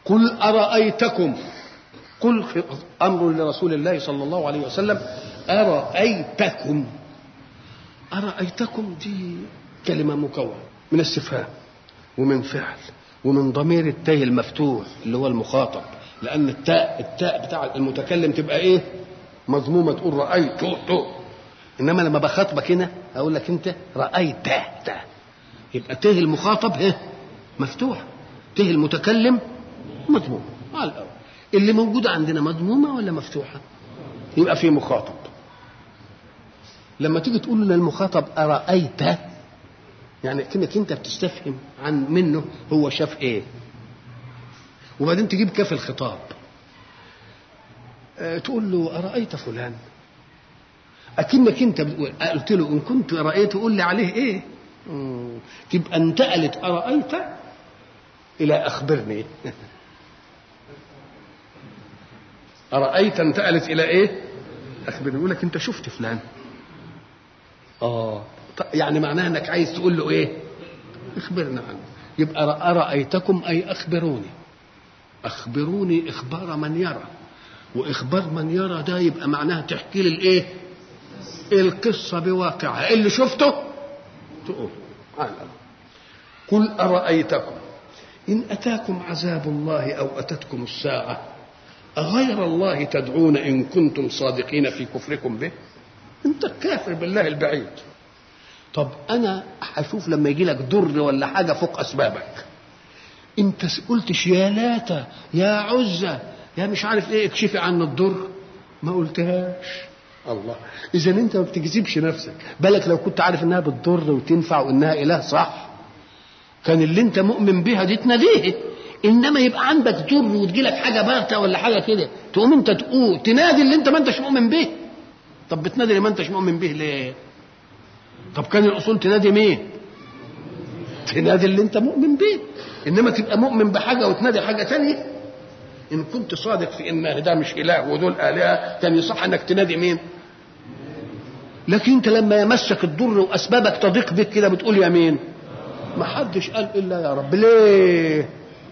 قل أرأيتكم قل أمر لرسول الله صلى الله عليه وسلم أرأيتكم أرأيتكم دي كلمة مكونة من استفهام ومن فعل ومن ضمير التاء المفتوح اللي هو المخاطب لأن التاء التاء بتاع المتكلم تبقى إيه؟ مضمومة تقول رأيت تو إنما لما بخاطبك هنا أقول لك أنت رأيت تا يبقى ته المخاطب ها مفتوح ته المتكلم مضموم على الأول اللي موجودة عندنا مضمومة ولا مفتوحة؟ يبقى في مخاطب لما تيجي تقول للمخاطب أرأيت يعني كأنك أنت بتستفهم عن منه هو شاف إيه وبعدين تجيب كاف الخطاب أه تقول له أرأيت فلان أكنك أنت بتقول قلت له إن كنت رأيت قول لي عليه إيه مم. تبقى انتقلت أرأيت إلى أخبرني أرأيت انتقلت إلى إيه أخبرني يقول لك أنت شفت فلان آه يعني معناها انك عايز تقول له ايه اخبرنا عنه يبقى أرأيتكم أي أخبروني أخبروني إخبار من يرى وإخبار من يرى ده يبقى معناها تحكي لي الإيه القصة بواقعها اللي شفته تقول قل أرأيتكم إن أتاكم عذاب الله أو أتتكم الساعة أغير الله تدعون إن كنتم صادقين في كفركم به أنت كافر بالله البعيد طب انا هشوف لما يجي لك ضر ولا حاجه فوق اسبابك انت قلتش يا لاتا يا عزة يا مش عارف ايه اكشفي عن الضر ما قلتهاش الله اذا انت ما بتكذبش نفسك بالك لو كنت عارف انها بتضر وتنفع وانها اله صح كان اللي انت مؤمن بها دي تناديه انما يبقى عندك ضر وتجي لك حاجه بارته ولا حاجه كده تقوم انت تقول تنادي اللي انت ما انتش مؤمن به طب بتنادي اللي ما انتش مؤمن به ليه طب كان الاصول تنادي مين تنادي اللي انت مؤمن به انما تبقى مؤمن بحاجه وتنادي حاجه تانية ان كنت صادق في ان ده مش اله ودول الهه كان يصح انك تنادي مين لكن انت لما يمسك الضر واسبابك تضيق بك كده بتقول يا مين ما حدش قال الا يا رب ليه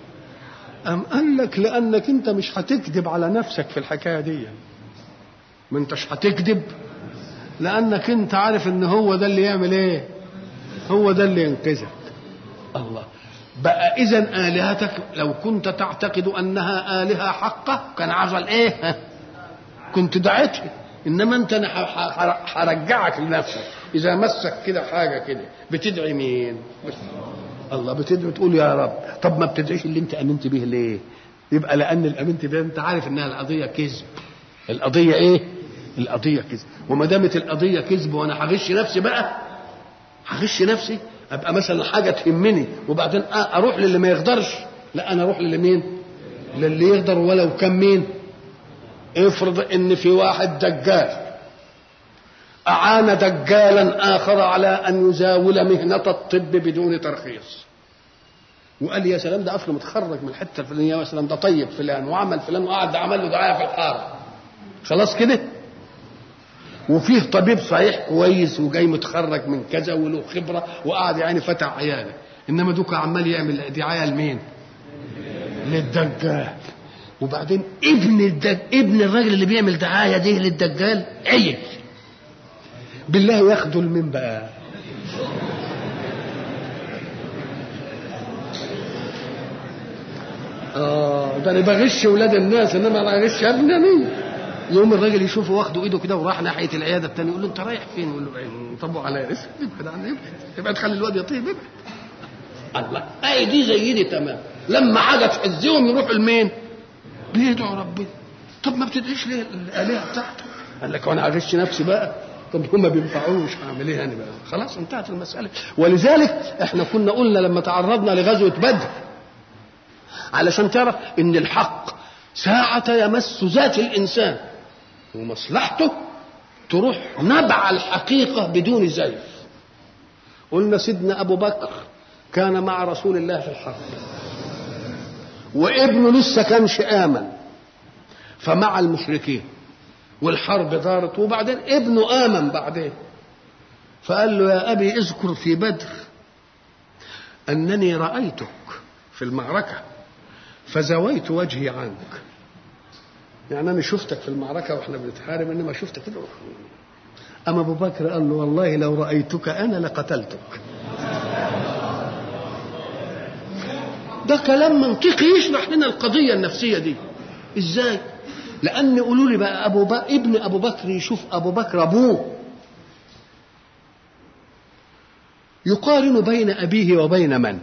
أم قال لك لأنك أنت مش هتكذب على نفسك في الحكاية دي ما أنتش هتكذب لأنك أنت عارف إن هو ده اللي يعمل إيه هو ده اللي ينقذك الله بقى إذا آلهتك لو كنت تعتقد أنها آلهة حقة كان عزل إيه كنت دعيتها إنما أنت أنا هرجعك لنفسك إذا مسك كده حاجة كده بتدعي مين الله بتدعي تقول يا رب طب ما بتدعيش اللي انت امنت به ليه يبقى لان الامنت به انت عارف انها القضيه كذب القضيه ايه القضيه كذب وما دامت القضيه كذب وانا هغش نفسي بقى هغش نفسي ابقى مثلا حاجه تهمني وبعدين اروح للي ما يقدرش لا انا اروح للي مين للي يقدر ولو كان مين افرض ان في واحد دجال أعان دجالا آخر على أن يزاول مهنة الطب بدون ترخيص وقال يا سلام ده أصله متخرج من الحتة الفلانية يا سلام ده طيب فلان وعمل فلان وقعد عمل له دعاية في الحارة خلاص كده وفيه طبيب صحيح كويس وجاي متخرج من كذا وله خبرة وقعد يعني فتح عياله إنما دوك عمال يعمل دعاية لمين؟ للدجال وبعدين ابن الدج... ابن الراجل اللي بيعمل دعايه دي للدجال عيل بالله يخذل من بقى اه ده انا بغش ولاد الناس انما انا بغش ابني مين يوم الراجل يشوفه واخده ايده كده وراح ناحيه العياده الثانيه يقول له انت رايح فين يقول له طبوا على اسم ابعد عن ابعد ابعد خلي الواد يطيب ابعد الله اي دي زي دي تمام لما حاجه تحزهم يروحوا لمين؟ بيدعوا ربنا طب ما بتدعيش ليه الالهه بتاعته؟ قال لك وانا اغش نفسي بقى طب هم ما بينفعوش هعمل ايه انا بقى خلاص انتهت المساله ولذلك احنا كنا قلنا لما تعرضنا لغزوه بدر علشان تعرف ان الحق ساعة يمس ذات الانسان ومصلحته تروح نبع الحقيقة بدون زيف قلنا سيدنا ابو بكر كان مع رسول الله في الحرب وابنه لسه كانش امن فمع المشركين والحرب دارت وبعدين ابنه آمن بعدين فقال له يا أبي اذكر في بدر أنني رأيتك في المعركة فزويت وجهي عنك يعني انا شفتك في المعركه واحنا بنتحارب انما شفتك كده اما ابو بكر قال له والله لو رايتك انا لقتلتك ده كلام منطقي يشرح لنا القضيه النفسيه دي ازاي لان قولوا لي بقى ابو بكر ابن ابو بكر يشوف ابو بكر ابوه يقارن بين ابيه وبين من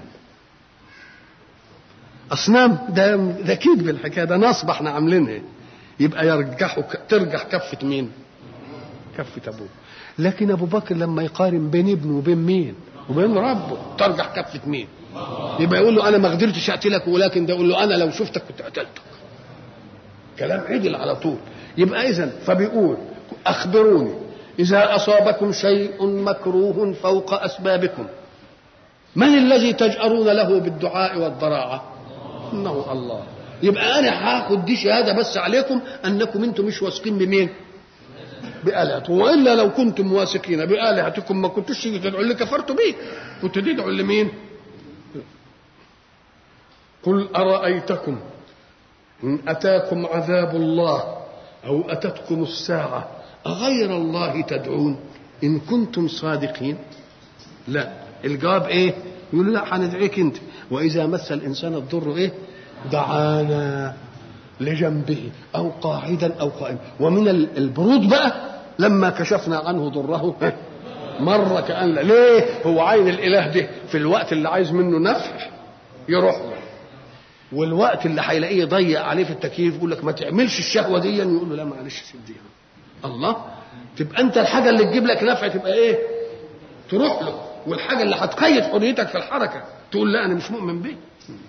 اصنام ده ده كيد بالحكايه ده نصب احنا عاملينها يبقى يرجحوا ترجح كفه مين كفه ابوه لكن ابو بكر لما يقارن بين ابنه وبين مين وبين ربه ترجح كفه مين يبقى يقول له انا ما قدرتش اقتلك ولكن ده يقول له انا لو شفتك كنت قتلتك كلام عدل على طول يبقى اذا فبيقول اخبروني اذا اصابكم شيء مكروه فوق اسبابكم من الذي تجأرون له بالدعاء والضراعه انه الله يبقى انا هاخد دي شهاده بس عليكم انكم انتم مش واثقين بمين بآلهتكم والا لو كنتم واثقين بآلهتكم ما كنتوش تيجي تدعوا اللي كفرتوا بيه كنت تدعوا لمين قل أرأيتكم إن أتاكم عذاب الله أو أتتكم الساعة أغير الله تدعون إن كنتم صادقين لا الجواب إيه يقول لا هندعيك أنت وإذا مس الإنسان الضر إيه دعانا لجنبه أو قاعدا أو قائما ومن البرود بقى لما كشفنا عنه ضره مرة كأن ليه هو عين الإله ده في الوقت اللي عايز منه نفع يروح له والوقت اللي هيلاقيه يضيق عليه في التكييف يقول لك ما تعملش الشهوه دي يقول له لا معلش سيب الله تبقى انت الحاجه اللي تجيب لك نفع تبقى ايه تروح له والحاجه اللي هتقيد حريتك في الحركه تقول لا انا مش مؤمن بيه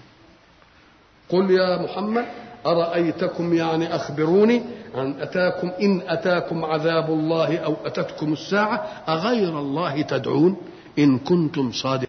قل يا محمد أرأيتكم يعني أخبروني أن أتاكم إن أتاكم عذاب الله أو أتتكم الساعة أغير الله تدعون إن كنتم صادقين